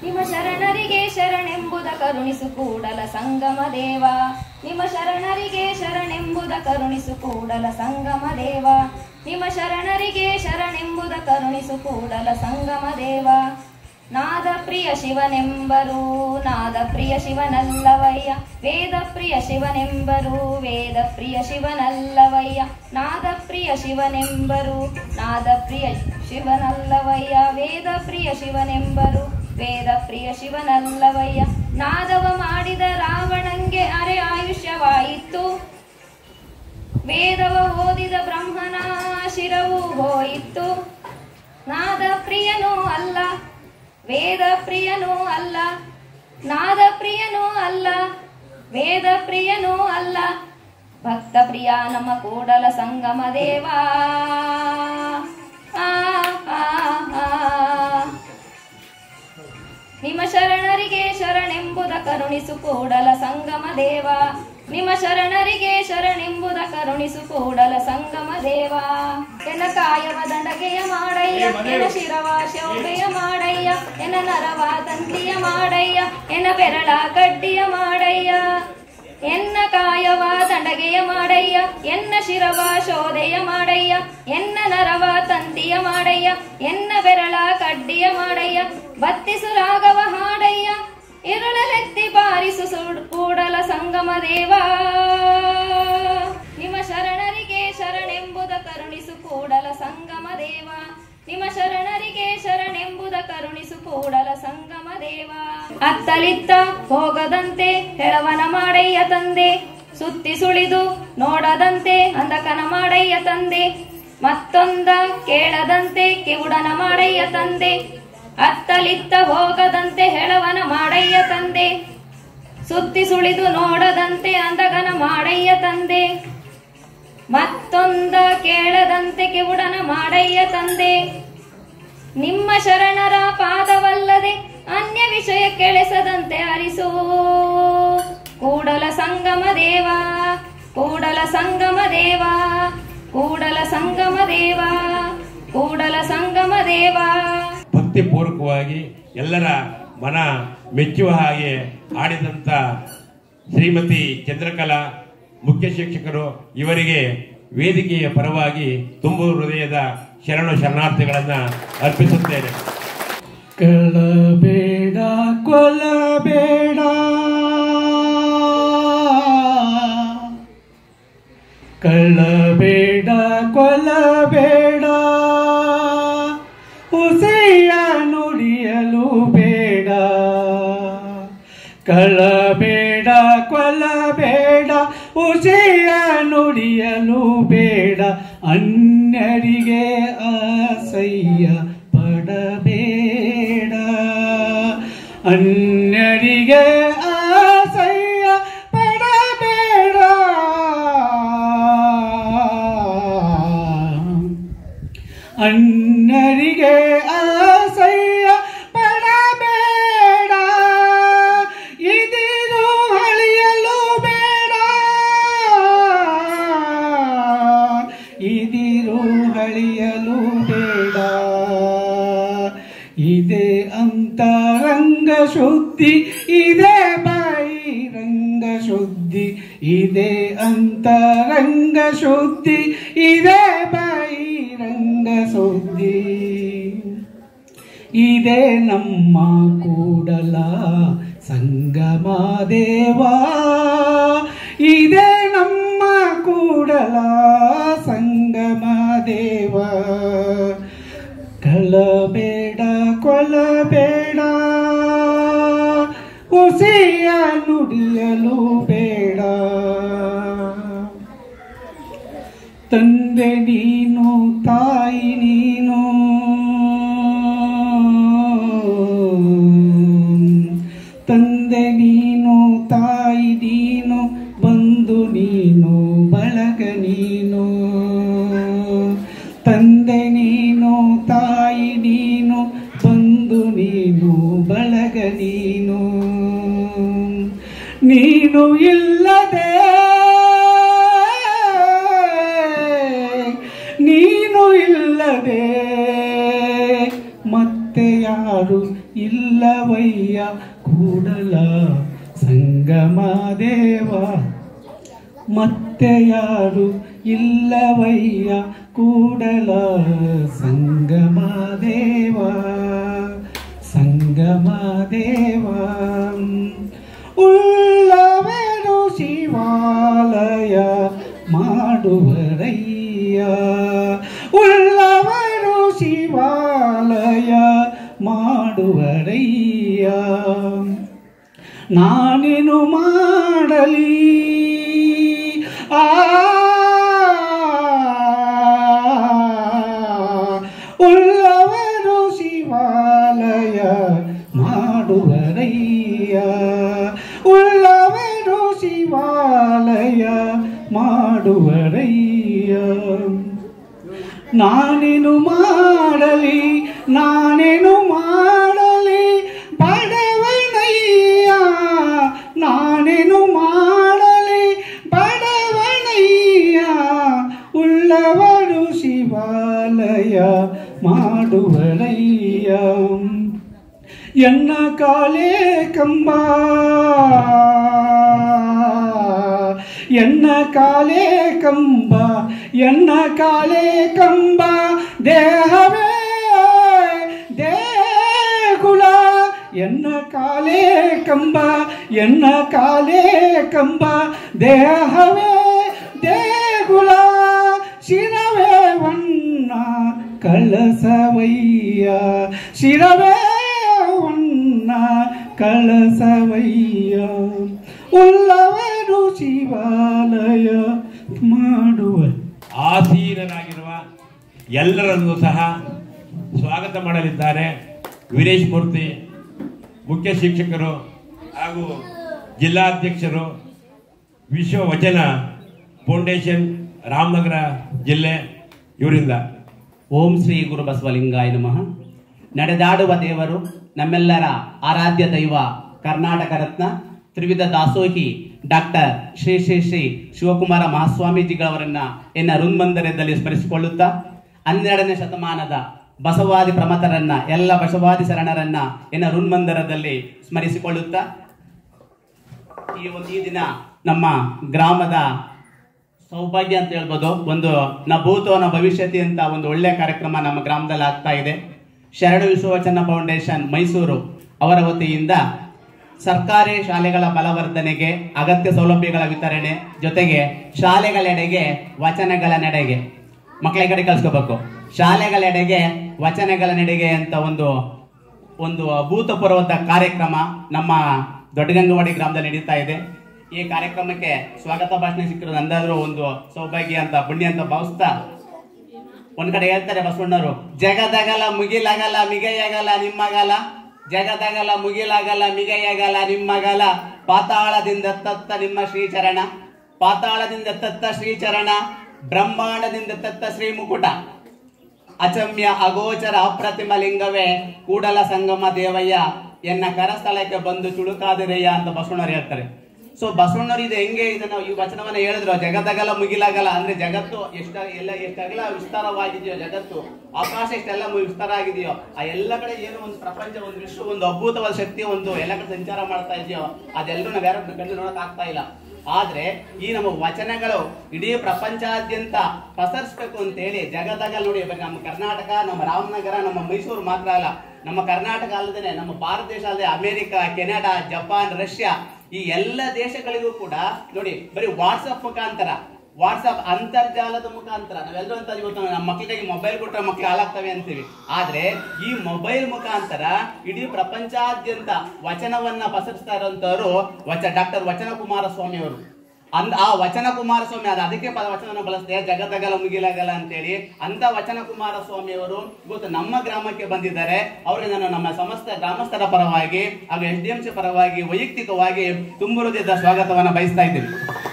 ನಿಮ್ಮ ಶರಣರಿಗೆ ಶರಣೆಂಬುದ ಕರುಣಿಸು ಕೂಡಲ ಸಂಗಮ ದೇವ ನಿಮ್ಮ ಶರಣರಿಗೆ ಶರಣೆಂಬುದ ಕರುಣಿಸು ಕೂಡಲ ಸಂಗಮ ದೇವ ನಿಮ್ಮ ಶರಣರಿಗೆ ಶರಣೆಂಬುದ ಕರುಣಿಸು ಕೂಡಲ ಸಂಗಮ ದೇವ ನಾದ ಪ್ರಿಯ ಶಿವನೆಂಬರು ನಾದ ಪ್ರಿಯ ಶಿವನಲ್ಲವಯ್ಯ ವೇದ ಪ್ರಿಯ ಶಿವನೆಂಬರು ವೇದ ಪ್ರಿಯ ಶಿವನಲ್ಲವಯ್ಯ ನಾದ ಪ್ರಿಯ ಶಿವನೆಂಬರು ನಾದ ಪ್ರಿಯ ಶಿವನಲ್ಲವಯ್ಯ ವೇದ ಪ್ರಿಯ ಶಿವನೆಂಬರು ವೇದ ಪ್ರಿಯ ಶಿವನಲ್ಲವಯ್ಯ ನಾದವ ಮಾಡಿದ ರಾವಣಂಗೆ ಅರೆ ಆಯುಷ್ಯವಾಯಿತು ವೇದವ ಓದಿದ ಬ್ರಹ್ಮನ ಶಿರವು ಹೋಯಿತು ನಾದ ಪ್ರಿಯನೂ ಅಲ್ಲ ವೇದ ಪ್ರಿಯನೂ ಅಲ್ಲ ನಾದ ಪ್ರಿಯನೂ ಅಲ್ಲ ವೇದ ಪ್ರಿಯನೂ ಅಲ್ಲ ಭಕ್ತ ಪ್ರಿಯ ನಮ್ಮ ಕೂಡಲ ಸಂಗಮ ದೇವ ಆ, ಆ, ಆ. ನಿಮ್ಮ ಶರಣರಿಗೆ ಶರಣೆಂಬುದ ಕರುಣಿಸು ಕೂಡಲ ಸಂಗಮ ದೇವ ನಿಮ್ಮ ಶರಣರಿಗೆ ಶರಣೆಂಬುದ ಕರುಣಿಸು ಕೂಡಲ ಸಂಗಮ ದೇವ ಎನ್ನ ಕಾಯವ ದಂಡಗೆಯ ಮಾಡಯ್ಯ ಎನ್ನ ಶಿರವ ಶೋಭೆಯ ಮಾಡಯ್ಯ ಎನ್ನ ನರವ ತಂತಿಯ ಮಾಡಯ್ಯ ಎನ್ನ ಬೆರಳ ಕಡ್ಡಿಯ ಮಾಡಯ್ಯ ಎನ್ನ ಕಾಯವ ದಂಡಗೆಯ ಮಾಡಯ್ಯ ಎನ್ನ ಶಿರವ ಶೋಧೆಯ ಮಾಡಯ್ಯ ಎನ್ನ ನರವ ತಂತಿಯ ಮಾಡಯ್ಯ ಎನ್ನ ಬೆರಳ ಕಡ್ಡಿಯ ಮಾಡಯ್ಯ ಬತ್ತಿಸು ರಾಗವ ಹಾಡಯ್ಯ ಇರುಳಲೆತ್ತಿ ಬಾರಿಸು ಸುಡ್- ಕೂಡಲ ಸಂಗಮ ದೇವ ನಿಮ್ಮ ಶರಣರಿಗೆ ಶರಣೆಂಬುದ ಕರುಣಿಸು ಕೂಡಲ ಸಂಗಮ ದೇವ ನಿಮ್ಮ ಶರಣರಿಗೆ ಶರಣೆಂಬುದ ಕರುಣಿಸು ಕೂಡಲ ಸಂಗಮ ದೇವ ಅತ್ತಲಿತ್ತ ಹೋಗದಂತೆ ಹೆಳವನ ಮಾಡಯ್ಯ ತಂದೆ ಸುತ್ತಿ ಸುಳಿದು ನೋಡದಂತೆ ಅಂದಕನ ಮಾಡಯ್ಯ ತಂದೆ ಮತ್ತೊಂದ ಕೇಳದಂತೆ ಕಿವುಡನ ಮಾಡಯ್ಯ ತಂದೆ ಅತ್ತಲಿತ್ತ ಹೋಗದಂತೆ ಹೆಳವನ ಮಾಡಯ್ಯ ತಂದೆ ಸುತ್ತಿ ಸುಳಿದು ನೋಡದಂತೆ ಅಂದಗನ ಮಾಡಯ್ಯ ತಂದೆ ಮತ್ತೊಂದ ಕೇಳದಂತೆ ಕಿವುಡನ ಮಾಡಯ್ಯ ತಂದೆ ನಿಮ್ಮ ಶರಣರ ಪಾದವಲ್ಲದೆ ಅನ್ಯ ವಿಷಯ ಕೆಳೆಸದಂತೆ ಹರಿಸು ಕೂಡಲ ಸಂಗಮ ದೇವ ಕೂಡಲ ಸಂಗಮ ದೇವ ಕೂಡಲ ಸಂಗಮ ದೇವ ಕೂಡಲ ಸಂಗಮ ದೇವ ಭಕ್ತಿಪೂರ್ವಕವಾಗಿ ಎಲ್ಲರ ಮನ ಮೆಚ್ಚುವ ಹಾಗೆ ಆಡಿದಂಥ ಶ್ರೀಮತಿ ಚಂದ್ರಕಲಾ ಮುಖ್ಯ ಶಿಕ್ಷಕರು ಇವರಿಗೆ ವೇದಿಕೆಯ ಪರವಾಗಿ ತುಂಬು ಹೃದಯದ ಶರಣು ಶರಣಾರ್ಥಿಗಳನ್ನು ಅರ್ಪಿಸುತ್ತೇನೆ ಕಳಬೇಡ ಕೊಲಬೇಡ ಕಳ್ಳಬೇಡ ಕೊಲಬೇಡ ಹುಸಿಯ ನುಡಿಯಲು ಬೇಡ ಕಳಬೇಡ ಕೊಲಬೇಡ ಹುಸಿಯ ನುಡಿಯಲು ಬೇಡ ಅನ್ಯರಿಗೆ ಆಸಯ್ಯ ಪಡಬೇಡ ಅನ್ಯರಿಗೆ ಆಸಯ್ಯ ಪಡಬೇಡ ಅನ್ಯರಿಗೆ ಆಸಯ್ಯ ಪಡಬೇಡ ಇದಿರು ಅಳಿಯಲು ಬೇಡ ಇದಿರು ಅಳಿಯಲು ಬೇಡ ಇದೆ ಅಂತರಂಗ ಶುದ್ಧಿ ಇದೆ ಬಹಿರಂಗ ಶುದ್ಧಿ ಇದೆ ಅಂತರಂಗ ಶುದ್ಧಿ ಇದೆ ಬಹಿರಂಗ ಶುದ್ಧಿ ಇದೆ ನಮ್ಮ ಕೂಡಲ ಸಂಗಮ ದೇವ ಇದೆ ನಮ್ಮ ಕೂಡಲ ಸಂಗಮ ದೇವ ಕಳಬೇಡ ಕೊಲಬೇಡ ಹುಸಿಯ ನುಡಿಯಲು ಬೇಡ ತಂದೆ ನೀನು ತಾಯಿ ನೀನು ತಂದೆ ನೀನು ತಾಯಿ ನೀನು ಬಂಧು ನೀನು ಬಳಗ ನೀನು ತಂದೆ ನೀನು ತಾಯಿ ನೀನು ಬಂಧು ನೀನು ಬಳಗ ನೀನು ನೀನು ಇಲ್ಲದೆ ನೀನು ಇಲ್ಲದೆ ಮತ್ತೆ ಯಾರು ಇಲ್ಲ ಇಲ್ಲವಯ್ಯ ಕೂಡಲ ಸಂಗಮ ದೇವ ಮತ್ತೆ ಯಾರು ಇಲ್ಲವಯ್ಯ ಕೂಡಲ ಸಂಗಮ ದೇವ ಸಂಗಮ ದೇವ ಉಳ್ಳವರು ಶಿವಾಲಯ ಮಾಡುವರಯ್ಯ ಉಳ್ಳವರು ಶಿವಾಲಯ ಮಾಡುವರಯ್ಯ ನಾನೇನು ಮಾಡಲಿ ಆ ಉಳ್ಳವರು ಶಿವಾಲಯ ಮಾಡುವರಯ್ಯ ಉಳ್ಳವರು ಶಿವಾಲಯ ಮಾಡುವರಯ್ಯ ನಾನೇನು ಮಾಡಲಿ ನಾನೇನು ಮಾಡಲಿ ಬಡವನಯ್ಯ ನಾನೇನು ಮಾಡಲಿ ಬಡವನಯ್ಯ ಉಳ್ಳವರು ಶಿವಾಲಯ ಮಾಡುವರಯ್ಯ ಎನ್ನ ಕಾಲೇ ಕಂಬ ಎನ್ನ ಕಾಲೇ ಕಂಬ ಎನ್ನ ಕಾಲೇ ಕಂಬ ದೇಹವೇ ದೇಗುಲ ಎನ್ನ ಕಾಲೇ ಕಂಬ ಎನ್ನ ಕಾಲೇ ಕಂಬ ದೇಹವೇ ದೇಗುಲ ಶಿರವೇ ವಣ್ಣ ಕಳಸವಯ್ಯ ಶಿರವೇ ವಣ್ಣ ಕಳಸವಯ್ಯ ಉಳ್ಳವರು ಶಿವಾಲಯ ಮಾಡುವ ಆಸೀನರಾಗಿರುವ ಎಲ್ಲರನ್ನು ಸಹ ಸ್ವಾಗತ ಮಾಡಲಿದ್ದಾರೆ ವೀರೇಶ್ ಮೂರ್ತಿ ಮುಖ್ಯ ಶಿಕ್ಷಕರು ಹಾಗೂ ಜಿಲ್ಲಾಧ್ಯಕ್ಷರು ವಿಶ್ವ ವಚನ ಫೌಂಡೇಶನ್ ರಾಮನಗರ ಜಿಲ್ಲೆ ಇವರಿಂದ ಓಂ ಶ್ರೀ ಗುರು ಬಸವಲಿಂಗಾಯ ನಮಃ ನಡೆದಾಡುವ ದೇವರು ನಮ್ಮೆಲ್ಲರ ಆರಾಧ್ಯ ದೈವ ಕರ್ನಾಟಕ ರತ್ನ ತ್ರಿವಿಧ ದಾಸೋಹಿ ಡಾಕ್ಟರ್ ಶ್ರೀ ಶ್ರೀ ಶ್ರೀ ಶಿವಕುಮಾರ ಮಹಾಸ್ವಾಮೀಜಿಗಳವರನ್ನ ಎನ್ನ ಋನ್ಮಂದಿರದಲ್ಲಿ ಸ್ಮರಿಸಿಕೊಳ್ಳುತ್ತಾ ಹನ್ನೆರಡನೇ ಶತಮಾನದ ಬಸವಾದಿ ಪ್ರಮಥರನ್ನ ಎಲ್ಲ ಬಸವಾದಿ ಶರಣರನ್ನ ಎನ್ನ ಋನ್ಮಂದಿರದಲ್ಲಿ ಸ್ಮರಿಸಿಕೊಳ್ಳುತ್ತಾ ಈ ಒಂದು ಈ ದಿನ ನಮ್ಮ ಗ್ರಾಮದ ಸೌಭಾಗ್ಯ ಅಂತ ಹೇಳ್ಬೋದು ಒಂದು ನ ಭೂತೋ ನ ಭವಿಷ್ಯತಿ ಅಂತ ಒಂದು ಒಳ್ಳೆ ಕಾರ್ಯಕ್ರಮ ನಮ್ಮ ಗ್ರಾಮದಲ್ಲಿ ಆಗ್ತಾ ಇದೆ ಶರಣ ವಿಶ್ವವಚನ ಫೌಂಡೇಶನ್ ಮೈಸೂರು ಅವರ ವತಿಯಿಂದ ಸರ್ಕಾರಿ ಶಾಲೆಗಳ ಬಲವರ್ಧನೆಗೆ ಅಗತ್ಯ ಸೌಲಭ್ಯಗಳ ವಿತರಣೆ ಜೊತೆಗೆ ಶಾಲೆಗಳೆಡೆಗೆ ವಚನಗಳ ನಡೆಗೆ ಮಕ್ಕಳ ಕಡೆ ಕಳ್ಸ್ಕೋಬೇಕು ಶಾಲೆಗಳೆಡೆಗೆ ವಚನಗಳ ನಡೆಗೆ ಅಂತ ಒಂದು ಒಂದು ಅಭೂತಪೂರ್ವದ ಕಾರ್ಯಕ್ರಮ ನಮ್ಮ ದೊಡ್ಡಗಂಗವಾಡಿ ಗ್ರಾಮದಲ್ಲಿ ನಡೀತಾ ಇದೆ ಈ ಕಾರ್ಯಕ್ರಮಕ್ಕೆ ಸ್ವಾಗತ ಭಾಷಣ ಸಿಕ್ಕಿರೋದು ಅಂದಾದ್ರೂ ಒಂದು ಸೌಭಾಗ್ಯ ಅಂತ ಪುಣ್ಯ ಅಂತ ಭಾವಿಸ್ತಾ ಒಂದ್ ಕಡೆ ಹೇಳ್ತಾರೆ ಬಸವಣ್ಣವರು ಜಗದಗಲ ಮುಗಿಲಾಗಲ್ಲ ಮಿಗೈಯಾಗಲ್ಲ ನಿಮ್ಮಗಲ ಜಗದಗಲ ಮುಗಿಲಾಗಲ್ಲ ಮಿಗೈಯಾಗಲ್ಲ ನಿಮ್ಮಗಲ ಪಾತಾಳದಿಂದ ತತ್ತ ನಿಮ್ಮ ಶ್ರೀಚರಣ ಪಾತಾಳದಿಂದ ತತ್ತ ಶ್ರೀಚರಣ ಬ್ರಹ್ಮಾಂಡದಿಂದ ತತ್ತ ಶ್ರೀ ಮುಕುಟ ಅಚಮ್ಯ ಅಗೋಚರ ಅಪ್ರತಿಮ ಲಿಂಗವೇ ಕೂಡಲ ಸಂಗಮ ದೇವಯ್ಯ ಎನ್ನ ಕರಸ್ಥಳಕ್ಕೆ ಬಂದು ಚುಳುಕಾದಿರಯ್ಯ ಅಂತ ಬಸವಣ್ಣವ್ರು ಹೇಳ್ತಾರೆ ಸೊ ಬಸವಣ್ಣವ್ರು ಇದು ಹೆಂಗೆ ಇದನ್ನ ಈ ವಚನವನ್ನ ಹೇಳಿದ್ರು ಜಗದಗಲ ಮುಗಿಲಾಗಲ್ಲ ಅಂದ್ರೆ ಜಗತ್ತು ಎಷ್ಟ ಎಲ್ಲ ಎಷ್ಟಗಲ ವಿಸ್ತಾರವಾಗಿದೆಯೋ ಜಗತ್ತು ಆಕಾಶ ಎಷ್ಟೆಲ್ಲ ಮು- ವಿಸ್ತಾರ ಆಗಿದೆಯೋ ಆ ಎಲ್ಲ ಕಡೆ ಏನು ಒಂದು ಪ್ರಪಂಚ ಒಂದು ವಿಶ್ವ ಒಂದು ಅದ್ಭುತವಾದ ಶಕ್ತಿ ಒಂದು ಎಲ್ಲ ಕಡೆ ಸಂಚಾರ ಮಾಡ್ತಾ ಇದೆಯೋ ಅದೆಲ್ಲರೂ ನಾವ್ ಯಾರು ಕಣ್ಣು ನೋಡಕ್ ಆಗ್ತಾ ಇಲ್ಲ ಆದ್ರೆ ಈ ನಮ್ಮ ವಚನಗಳು ಇಡೀ ಪ್ರಪಂಚಾದ್ಯಂತ ಪಸರಿಸ್ಬೇಕು ಅಂತ ಹೇಳಿ ಜಗದಾಗ ನೋಡಿ ಬರೀ ನಮ್ಮ ಕರ್ನಾಟಕ ನಮ್ಮ ರಾಮನಗರ ನಮ್ಮ ಮೈಸೂರು ಮಾತ್ರ ಅಲ್ಲ ನಮ್ಮ ಕರ್ನಾಟಕ ಅಲ್ಲದೆ ನಮ್ಮ ಭಾರತ ದೇಶ ಅಲ್ಲದೆ ಅಮೆರಿಕ ಕೆನಡಾ ಜಪಾನ್ ರಷ್ಯಾ ಈ ಎಲ್ಲ ದೇಶಗಳಿಗೂ ಕೂಡ ನೋಡಿ ಬರೀ ವಾಟ್ಸಪ್ ಮುಖಾಂತರ ವಾಟ್ಸಪ್ ಅಂತರ್ಜಾಲದ ಮುಖಾಂತರ ನಾವೆಲ್ಲರೂ ಅಂತ ಇವತ್ತು ನಮ್ಮ ಮಕ್ಕಳಿಗೆ ಮೊಬೈಲ್ ಕೊಟ್ಟರೆ ಮಕ್ಕಳು ಹಾಳಾಗ್ತವೆ ಅಂತೀವಿ ಆದ್ರೆ ಈ ಮೊಬೈಲ್ ಮುಖಾಂತರ ಇಡೀ ಪ್ರಪಂಚಾದ್ಯಂತ ವಚನವನ್ನ ಪಸರಿಸ್ತಾ ಇರುವಂತವರು ವಚ ಡಾಕ್ಟರ್ ವಚನ ಕುಮಾರಸ್ವಾಮಿ ಅವರು ಅಂದ್ ಆ ವಚನ ಕುಮಾರಸ್ವಾಮಿ ಅದು ಅದಕ್ಕೆ ಪದ ವಚನವನ್ನು ಬಳಸ್ತೆ ಜಗದಗಲ ಮುಗಿಲಾಗಲ್ಲ ಅಂತೇಳಿ ಅಂತ ವಚನ ಕುಮಾರಸ್ವಾಮಿ ಅವರು ಇವತ್ತು ನಮ್ಮ ಗ್ರಾಮಕ್ಕೆ ಬಂದಿದ್ದಾರೆ ಅವರಿಗೆ ನಾನು ನಮ್ಮ ಸಮಸ್ತ ಗ್ರಾಮಸ್ಥರ ಪರವಾಗಿ ಹಾಗೂ ಎಸ್ ಡಿ ಎಂ ಸಿ ಪರವಾಗಿ ವೈಯಕ್ತಿಕವಾಗಿ ತುಂಬ ಹೃದಯದ ಸ್ವಾಗತವನ್ನ ಬಯಸ್ತಾ ಇದ್ದೀನಿ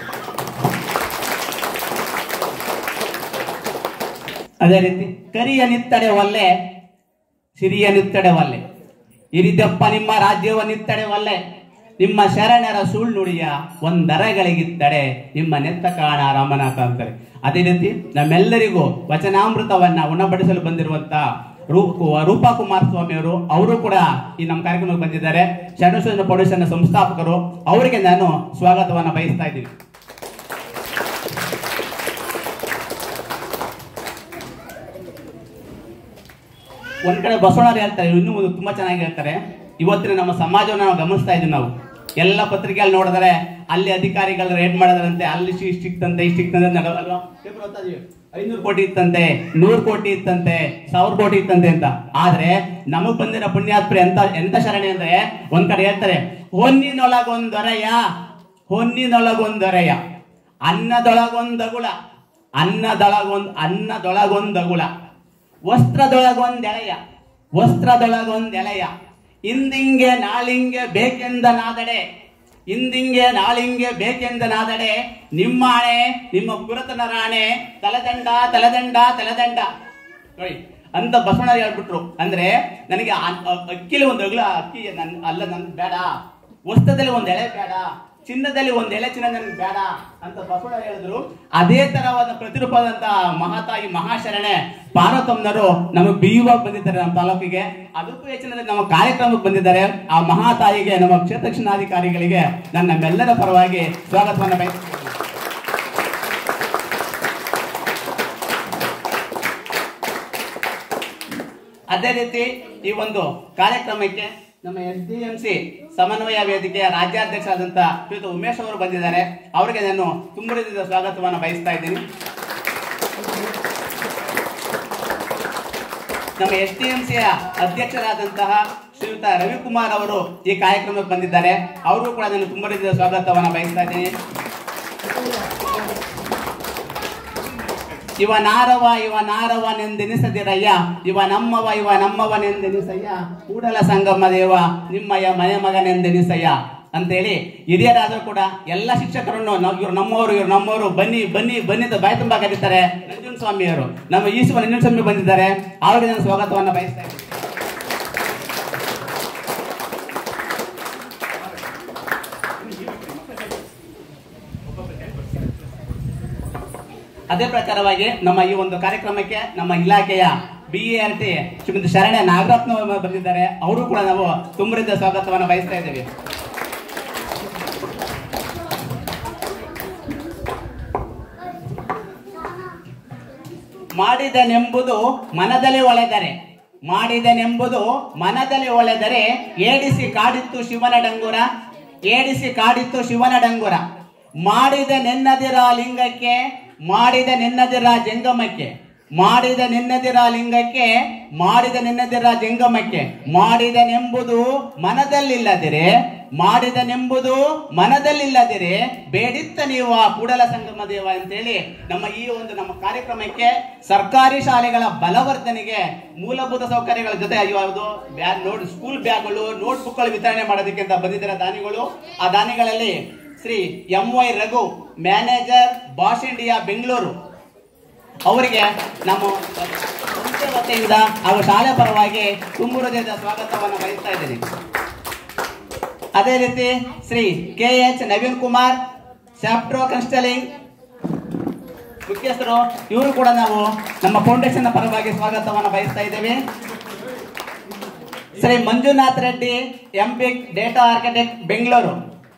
ಅದೇ ರೀತಿ ಕರಿಯ ನಿತ್ತಡೆ ಒಲ್ಲೆ ಸಿರಿಯ ನಿತ್ತಡೆ ಒಲ್ಲೆ ಇರಿದಪ್ಪ ನಿಮ್ಮ ರಾಜ್ಯವ ನಿತ್ತಡೆ ಒಲ್ಲೆ ನಿಮ್ಮ ಶರಣರ ಸುಳ್ಳು ನುಡಿಯ ಒಂದರಗಳಿಗಿತ್ತಡೆ ನಿಮ್ಮ ನೆತ್ತ ಕಾಣ ರಾಮನಾಥ ಅಂತಾರೆ ಅದೇ ರೀತಿ ನಮ್ಮೆಲ್ಲರಿಗೂ ವಚನಾಮೃತವನ್ನ ಉಣಬಡಿಸಲು ಬಂದಿರುವಂತ ರೂ- ರೂಪಾ ಕುಮಾರ್ ಸ್ವಾಮಿ ಅವರು ಅವರು ಕೂಡ ಈ ನಮ್ಮ ಕಾರ್ಯಕ್ರಮಕ್ಕೆ ಬಂದಿದ್ದಾರೆ ಶರಣಶ್ವರ ಫೌಂಡೇಶನ್ ಸಂಸ್ಥಾಪಕರು ಅವರಿಗೆ ನಾನು ಸ್ವಾಗತವನ್ನ ಬಯಸ್ತಾ ಇದ್ದೀನಿ ಒಂದ್ ಕಡೆ ಬಸವಣ್ಣರು ಹೇಳ್ತಾರೆ ಇನ್ನೂ ಒಂದು ತುಂಬಾ ಚೆನ್ನಾಗಿ ಹೇಳ್ತಾರೆ ಇವತ್ತಿನ ನಮ್ಮ ಸಮಾಜವನ್ನು ನಾವು ಗಮನಿಸ್ತಾ ಇದೀವಿ ನಾವು ಎಲ್ಲ ಪತ್ರಿಕೆಯಲ್ಲಿ ನೋಡಿದರೆ ಅಲ್ಲಿ ಅಧಿಕಾರಿಗಳು ರೇಡ್ ಮಾಡಿದ್ರಂತೆ ಅಲ್ಲಿ ಇಷ್ಟು ಸಿಕ್ತಂತೆ ಇಷ್ಟು ಸಿಕ್ತಂತೆ ನಡ- ಅಲ್ವಾ? ಪೇಪರ್ ಓದ್ತಾ ಇದೀವಿ. ಐನೂರು ಕೋಟಿ ಇತ್ತಂತೆ ನೂರು ಕೋಟಿ ಇತ್ತಂತೆ ಸಾವಿರ ಕೋಟಿ ಇತ್ತಂತೆ ಅಂತ ಆದ್ರೆ ನಮಗ್ ಬಂದಿರೋ ಪುಣ್ಯಾತ್ಮರಿ ಎಂತ ಎಂತ ಶರಣೆ ಅಂದ್ರೆ ಒಂದ್ ಕಡೆ ಹೇಳ್ತಾರೆ ಹೊನ್ನಿನೊಳಗೊಂದೊರೆಯ ಹೊನ್ನಿನೊಳಗೊಂದೊರೆಯ ಅನ್ನದೊಳಗೊಂದಗುಳ ಅನ್ನದೊಳಗೊಂದ್ ಅನ್ನದೊಳಗೊಂದಗುಳ ವಸ್ತ್ರದೊಳಗೊಂದೆಳೆಯ ವಸ್ತ್ರದೊಳಗೊಂದೆಳೆಯ ಇಂದಿಂಗೆ ನಾಳಿಂಗೆ ಬೇಕೆಂದ ನಾದಡೆ ಇಂದಿಂಗೆ ನಾಳಿಂಗೆ ಬೇಕೆಂದ ನಾದಡೆ ನಿಮ್ಮ ಆಣೆ ನಿಮ್ಮ ಪುರತನ ರಾಣೆ ತಲೆದಂಡ ತಲೆದಂಡ ತಲೆದಂಡ ನೋಡಿ ಅಂತ ಬಸವಣ್ಣ ಹೇಳ್ಬಿಟ್ರು ಅಂದ್ರೆ ನನಗೆ ಆ- ಆ- ಅಕ್ಕಿಲಿ ಒಂದು ಅಗ್ಲ ಅಕ್ಕಿ ನನ್ ಅಲ್ಲ ನನ್ ಬೇಡ ವಸ್ತ್ರದಲ್ಲಿ ಒಂದ್ ಎಳೆ ಬೇಡ ಚಿನ್ನದಲ್ಲಿ ಒಂದ್ ಎಳೆ ಚಿನ್ನ ನನ್ಗೆ ಬೇಡ ಅಂತ ಬಸವಣ್ಣ ಹೇಳಿದ್ರು ಅದೇ ತರವಾದ ಪ್ರತಿರೂಪದಂತ ಮಹಾತಾಯಿ ಮಹಾಶರಣೆ ಪಾರ್ವತಮ್ಮನವರು ನಮಗೆ ಬಿಯುವಾಗಿ ಬಂದಿದ್ದಾರೆ ನಮ್ಮ ತಾಲೂಕಿಗೆ ಅದಕ್ಕೂ ಹೆಚ್ಚಿನ ನಮ್ಮ ಕಾರ್ಯಕ್ರಮಕ್ಕೆ ಬಂದಿದ್ದಾರೆ ಆ ಮಹಾತಾಯಿಗೆ ನಮ್ಮ ಕ್ಷೇತ್ರ ಶಿಕ್ಷಣಾಧಿಕಾರಿಗಳಿಗೆ ನಾನು ನಮ್ಮೆಲ್ಲರ ಪರವಾಗಿ ಸ್ವಾಗತವನ್ನ ಬಯಸುತ್ತೇನೆ ಅದೇ ರೀತಿ ಈ ಒಂದು ಕಾರ್ಯಕ್ರಮಕ್ಕೆ ನಮ್ಮ ಎಸ್ ಡಿ ಎಂ ಸಿ ಸಮನ್ವಯ ವೇದಿಕೆಯ ರಾಜ್ಯಾಧ್ಯಕ್ಷರಾದಂತ ಶ್ರೀಯುತ ಉಮೇಶ್ ಅವರು ಬಂದಿದ್ದಾರೆ ಅವರಿಗೆ ನಾನು ತುಂಬ ರೀತಿಯ ಸ್ವಾಗತವನ್ನು ಬಯಸ್ತಾ ಇದ್ದೀನಿ ನಮ್ಮ ಎಸ್ ಡಿ ಎಂ ಸಿಯ ಅಧ್ಯಕ್ಷರಾದಂತಹ ಶ್ರೀಯುತ ರವಿಕುಮಾರ್ ಅವರು ಈ ಕಾರ್ಯಕ್ರಮಕ್ಕೆ ಬಂದಿದ್ದಾರೆ ಅವರು ಕೂಡ ನಾನು ತುಂಬ ರೀತಿಯ ಸ್ವಾಗತವನ್ನು ಬಯಸ್ತಾ ಇದ್ದೀನಿ ಇವ ನಾರವ ಇವ ನಾರವನೆಂದೆನಿಸದಿರಯ್ಯ ಇವ ನಮ್ಮವ ಇವ ನಮ್ಮವನೆಂದೆನಿಸಯ್ಯ ಕೂಡಲ ಸಂಗಮ ದೇವ ನಿಮ್ಮಯ್ಯ ಮನೆ ಮಗನೆಂದೆನಿಸಯ್ಯ ಅಂತೇಳಿ ಹಿರಿಯರಾದರೂ ಕೂಡ ಎಲ್ಲ ಶಿಕ್ಷಕರನ್ನು ನಾವು ಇವ್ರು ನಮ್ಮವರು ಇವ್ರು ನಮ್ಮವರು ಬನ್ನಿ ಬನ್ನಿ ಬನ್ನಿ ಅಂತ ಬಾಯಿ ತುಂಬಾ ಕರೀತಾರೆ ನಂಜುನ್ ಸ್ವಾಮಿಯವರು ನಮ್ಮ ಈಶ್ವರ ನಂಜುನ್ ಸ್ವಾಮಿ ಬಂದಿದ್ದಾರೆ ಅವರಿಗೆ ನಾನು ಸ್ವಾಗತವನ್ನು ಬಯಸ್ತಾ ಇದ್ದೀನಿ ಅದೇ ಪ್ರಕಾರವಾಗಿ ನಮ್ಮ ಈ ಒಂದು ಕಾರ್ಯಕ್ರಮಕ್ಕೆ ನಮ್ಮ ಇಲಾಖೆಯ B R T Shrimati Saranya Nagaratna ಅವರು ಬಂದಿದ್ದಾರೆ ಅವರು ಕೂಡ ನಾವು ತುಂಬರಿಂದ ಸ್ವಾಗತವನ್ನು ಬಯಸ್ತಾ ಇದ್ದೇವೆ ಮಾಡಿದನೆಂಬುದು ಮನದಲ್ಲಿ ಒಳೆದರೆ ಮಾಡಿದನೆಂಬುದು ಮನದಲ್ಲಿ ಒಳೆದರೆ ಏಡಿಸಿ ಕಾಡಿತ್ತು ಶಿವನ ಡಂಗುರ ಏಡಿಸಿ ಕಾಡಿತ್ತು ಶಿವನ ಡಂಗುರ ಮಾಡಿದ ನೆನ್ನದಿರ ಲಿಂಗಕ್ಕೆ ಮಾಡಿದ ನೆನ್ನದಿರ ಜಂಗಮಕ್ಕೆ ಮಾಡಿದ ನೆನ್ನದಿರ ಲಿಂಗಕ್ಕೆ ಮಾಡಿದ ನೆನ್ನದಿರ ಜಂಗಮಕ್ಕೆ ಮಾಡಿದನೆಂಬುದು ಮನದಲ್ಲಿಲ್ಲದಿರೆ ಮಾಡಿದನೆಂಬುದು ಮನದಲ್ಲಿಲ್ಲದಿರೆ ಬೇಡಿತ್ತ ನೀವು ಆ ಕೂಡಲ ಸಂಗಮ ದೇವ ಅಂತೇಳಿ ನಮ್ಮ ಈ ಒಂದು ನಮ್ಮ ಕಾರ್ಯಕ್ರಮಕ್ಕೆ ಸರ್ಕಾರಿ ಶಾಲೆಗಳ ಬಲವರ್ಧನೆಗೆ ಮೂಲಭೂತ ಸೌಕರ್ಯಗಳ ಜೊತೆ ಯಾವುದು ಬ್ಯಾಗ್ ನೋಟ್ ಸ್ಕೂಲ್ ಬ್ಯಾಗ್ಗಳು ನೋಟ್ ಬುಕ್ಗಳು ವಿತರಣೆ ಮಾಡೋದಕ್ಕೆ ಅಂತ ಬಂದಿದ್ದಾರೆ ದಾನಿಗಳು ಆ ದಾನಿಗಳಲ್ಲಿ Shri M Y Raghu manager Bosch India Bengaluru ಅವರಿಗೆ ನಮ್ಮ ಸಂಸ್ಥೆ ವತಿಯಿಂದ ಹಾಗೂ ಶಾಲೆ ಪರವಾಗಿ ತುಂಬ ಹೃದಯದ ಸ್ವಾಗತವನ್ನು ಬಯಸ್ತಾ ಇದ್ದೀನಿ ಅದೇ ರೀತಿ ಶ್ರೀ ಕೆ ಎಚ್ ನವೀನ್ ಕುಮಾರ್ ಸ್ಯಾಪ್ಟ್ರೋ ಕನ್ಸ್ಟಲಿಂಗ್ ಮುಖ್ಯಸ್ಥರು ಇವರು ಕೂಡ ನಾವು ನಮ್ಮ ಫೌಂಡೇಶನ್ ಪರವಾಗಿ ಸ್ವಾಗತವನ್ನು ಬಯಸ್ತಾ ಇದ್ದೇವೆ ಶ್ರೀ ಮಂಜುನಾಥ್ ರೆಡ್ಡಿ ಎಂಪಿಕ್ ಡೇಟಾ ಆರ್ಕಿಟೆಕ್ಟ್ ಬೆಂಗಳೂರು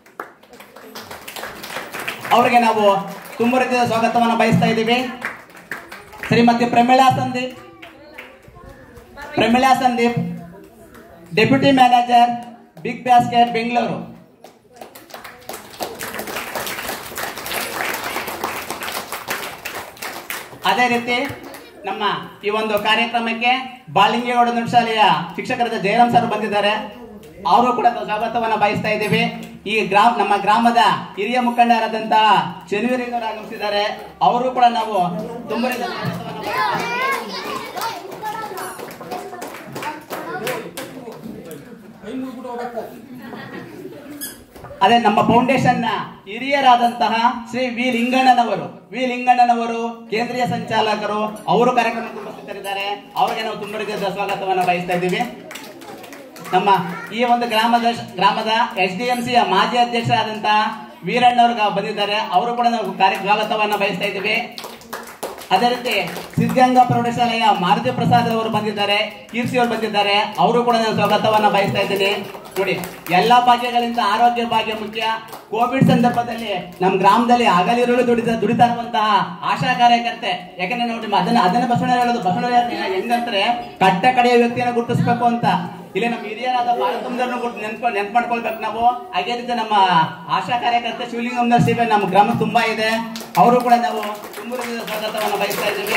ಅವರಿಗೆ ನಾವು ತುಂಬ ರೀತಿಯ ಸ್ವಾಗತವನ್ನು ಬಯಸ್ತಾ ಇದ್ದೀವಿ Shrimati Pramila Sandeep Pramila Sandeep deputy manager Big Basket Bengaluru ಅದೇ ರೀತಿ ನಮ್ಮ ಈ ಒಂದು ಕಾರ್ಯಕ್ರಮಕ್ಕೆ ಬಾಲಿಂಗೇಗೌಡ ಶಾಲೆಯ ಶಿಕ್ಷಕರಾದ ಜಯರಾಮ್ ಸರ್ ಬಂದಿದ್ದಾರೆ ಅವರು ಕೂಡ ಸ್ವಾಗತವನ್ನ ಬಯಸ್ತಾ ಇದ್ದೀವಿ ಈ ಗ್ರಾಮ ನಮ್ಮ ಗ್ರಾಮದ ಹಿರಿಯ ಮುಖಂಡರಾದಂತಹ ಶನಿವರಿಗರು ಆಗಮಿಸಿದ್ದಾರೆ ಅವರು ಕೂಡ ನಾವು ತುಂಬ ರೀತಿಯ ಸ್ವಾಗತವನ್ನ ಬಯಸ್ತಾ ಇದ್ದೀವಿ. ಅದೇ ನಮ್ಮ ಫೌಂಡೇಶನ್ ನ ಹಿರಿಯರಾದಂತಹ ಶ್ರೀ ವಿ ಲಿಂಗಣ್ಣನವರು ವಿ ಲಿಂಗಣ್ಣನವರು ಕೇಂದ್ರೀಯ ಸಂಚಾಲಕರು ಅವರು ಕಾರ್ಯಕ್ರಮಕ್ಕೆ ಉಪಸ್ಥಿತರಿದ್ದಾರೆ ಅವರಿಗೆ ನಾವು ತುಂಬ ರೀತಿಯ ಸ್ವಾಗತವನ್ನು ಬಯಸ್ತಾ ಇದ್ದೀವಿ ನಮ್ಮ ಈ ಒಂದು ಗ್ರಾಮದ ಗ್ರಾಮದ ಎಸ್ ಡಿ ಎಂ ಸಿಯ ಮಾಜಿ ಅಧ್ಯಕ್ಷರಾದಂತಹ ವೀರಣ್ಣವರು ಬಂದಿದ್ದಾರೆ ಅವರು ಕೂಡ ನಾವು ಕಾರ್ಯ ಸ್ವಾಗತವನ್ನು ಬಯಸ್ತಾ ಇದ್ದೀವಿ ಅದೇ ರೀತಿ ಸಿದ್ಧಗಂಗಾ ಪ್ರೌಢಶಾಲೆಯ ಮಾರುತಿ ಪ್ರಸಾದ್ ಅವರು ಬಂದಿದ್ದಾರೆ ಕೀರ್ತಿ ಅವರು ಬಂದಿದ್ದಾರೆ ಅವರು ಕೂಡ ನಾನು ಸ್ವಾಗತವನ್ನ ಬಯಸ್ತಾ ಇದ್ದೀನಿ ನೋಡಿ ಎಲ್ಲಾ ಭಾಗ್ಯಗಳಿಂದ ಆರೋಗ್ಯ ಭಾಗ್ಯ ಮುಖ್ಯ ಕೋವಿಡ್ ಸಂದರ್ಭದಲ್ಲಿ ನಮ್ಮ ಗ್ರಾಮದಲ್ಲಿ ಹಗಲಿರುಳು ದುಡಿದ ದುಡಿತಾ ಇರುವಂತಹ ಆಶಾ ಕಾರ್ಯಕರ್ತೆ ಯಾಕಂದ್ರೆ ನೋಡಿ ಅದನ್ನ ಅದನ್ನ ಬಸವಣ್ಣ ಹೇಳೋದು ಬಸವಣ್ಣ ಹೆಂಗಂದ್ರೆ ಕಟ್ಟ ಕಡೆಯ ವ್ಯಕ್ತಿಯನ್ನ ಗುರುತಿಸ್ಬೇಕು ಅಂತ ಇಲ್ಲಿ ನಮ್ಮ ಹಿರಿಯರಾದ ಭಾರತಂದರನ್ನು ನೆನ್ಪ ನೆನ್ಪು ಮಾಡ್ಕೊಳ್ಬೇಕು ನಾವು ಹಾಗೆ ರೀತಿ ನಮ್ಮ ಆಶಾ ಕಾರ್ಯಕರ್ತೆ ಶಿವಲಿಂಗಂನ ಸೇವೆ ನಮ್ಮ ಗ್ರಾಮ ತುಂಬಾ ಇದೆ ಅವರು ಕೂಡ ನಾವು ತುಂಬ ಸ್ವಾಗತವನ್ನು ಬಯಸ್ತಾ ಇದ್ದೀವಿ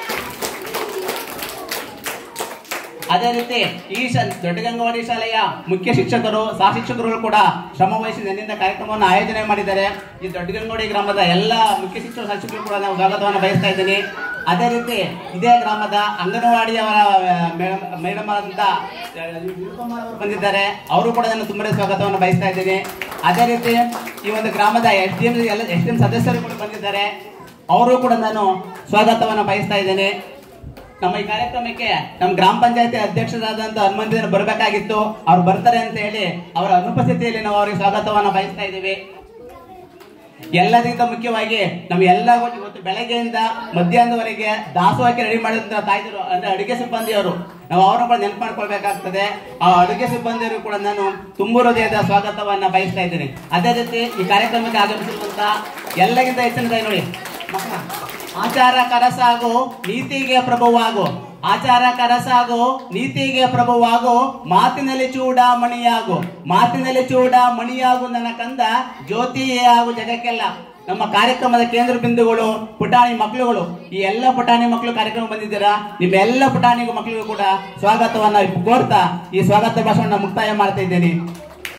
ಅದೇ ರೀತಿ ಈ ಶ- ದೊಡ್ಡಗಂಗವಾಡಿ ಶಾಲೆಯ ಮುಖ್ಯ ಶಿಕ್ಷಕರು ಸಹ ಶಿಕ್ಷಕರು ಕೂಡ ಶ್ರಮ ವಹಿಸಿ ನನ್ನಿಂದ ಕಾರ್ಯಕ್ರಮವನ್ನು ಆಯೋಜನೆ ಮಾಡಿದ್ದಾರೆ ಈ ದೊಡ್ಡಗಂಗವಾಡಿ ಗ್ರಾಮದ ಎಲ್ಲ ಮುಖ್ಯ ಶಿಕ್ಷಕ ಸಹ ಶಿಕ್ಷಕರು ಕೂಡ ನಾವು ಸ್ವಾಗತವನ್ನು ಬಯಸ್ತಾ ಇದ್ದೀನಿ ಅದೇ ರೀತಿ ಇದೇ ಗ್ರಾಮದ ಅಂಗನವಾಡಿಯವರ ಮೇಡಮ್ ಆದಂತ ನಿರುಪಮಾ ಅವರು ಬಂದಿದ್ದಾರೆ ಅವರು ಕೂಡ ನಾನು ತುಂಬಾ ಸ್ವಾಗತವನ್ನು ಬಯಸ್ತಾ ಇದ್ದೀನಿ ಅದೇ ರೀತಿ ಈ ಒಂದು ಗ್ರಾಮದ ಎಸ್ ಡಿ ಎಂ ಎಲ್ಲ ಎಸ್ ಡಿ ಎಂ ಸದಸ್ಯರು ಕೂಡ ಬಂದಿದ್ದಾರೆ ಅವರು ಕೂಡ ನಾನು ಸ್ವಾಗತವನ್ನು ಬಯಸ್ತಾ ಇದ್ದೇನೆ ನಮ್ಮ ಈ ಕಾರ್ಯಕ್ರಮಕ್ಕೆ ನಮ್ಮ ಗ್ರಾಮ ಪಂಚಾಯತಿ ಅಧ್ಯಕ್ಷರಾದಂತ ಹನುಮಂತನ ಬರಬೇಕಾಗಿತ್ತು ಅವ್ರು ಬರ್ತಾರೆ ಅಂತ ಹೇಳಿ ಅವರ ಅನುಪಸ್ಥಿತಿಯಲ್ಲಿ ನಾವು ಅವರಿಗೆ ಸ್ವಾಗತವನ್ನ ಬಯಸ್ತಾ ಇದ್ದೀವಿ ಎಲ್ಲದಕ್ಕಿಂತ ಮುಖ್ಯವಾಗಿ ನಮ್ಮ ಎಲ್ಲ ಇವತ್ತು ಬೆಳಗ್ಗೆಯಿಂದ ಮಧ್ಯಾಹ್ನದವರೆಗೆ ದಾಸೋಹಕ್ಕೆ ರೆಡಿ ಮಾಡಿದಂತ ತಾಯ್ದರು ಅಂದ್ರೆ ಅಡುಗೆ ಸಿಬ್ಬಂದಿಯವರು ನಾವು ಅವ್ರನ್ನ ಕೂಡ ನೆನಪು ಮಾಡ್ಕೊಳ್ಬೇಕಾಗ್ತದೆ ಆ ಅಡುಗೆ ಸಿಬ್ಬಂದಿಯವರು ಕೂಡ ನಾನು ತುಂಬ ಹೃದಯದ ಸ್ವಾಗತವನ್ನ ಬಯಸ್ತಾ ಇದ್ದೀನಿ ಅದೇ ರೀತಿ ಈ ಕಾರ್ಯಕ್ರಮಕ್ಕೆ ಆಗಮಿಸಿರುವಂತ ಎಲ್ಲಕ್ಕಿಂತ ಹೆಚ್ಚಿನದಾಗಿ ನೋಡಿ ಮಕ್ಕಳ ಆಚಾರ ಕರಸಾಗು ನೀತಿಗೆ ಪ್ರಭುವಾಗು ಆಚಾರ ಕರಸಾಗು ನೀತಿಗೆ ಪ್ರಭುವಾಗು ಮಾತಿನಲ್ಲಿ ಚೂಡ ಮಣಿಯಾಗು ಮಾತಿನಲ್ಲಿ ಚೂಡ ಮಣಿಯಾಗು ನನ್ನ ಕಂದ ಜ್ಯೋತಿಯೇ ಆಗು ಜಗಕ್ಕೆಲ್ಲ ನಮ್ಮ ಕಾರ್ಯಕ್ರಮದ ಕೇಂದ್ರ ಬಿಂದುಗಳು ಪುಟಾಣಿ ಮಕ್ಕಳುಗಳು ಈ ಎಲ್ಲ ಪುಟಾಣಿ ಮಕ್ಕಳು ಕಾರ್ಯಕ್ರಮ ಬಂದಿದ್ದೀರಾ ನಿಮ್ಮ ಎಲ್ಲ ಪುಟಾಣಿ ಮಕ್ಕಳಿಗೂ ಕೂಡ ಸ್ವಾಗತವನ್ನ ಕೋರ್ತಾ ಈ ಸ್ವಾಗತ ಭಾಷಣ ಮುಕ್ತಾಯ ಮಾಡ್ತಾ ಇದ್ದೇನೆ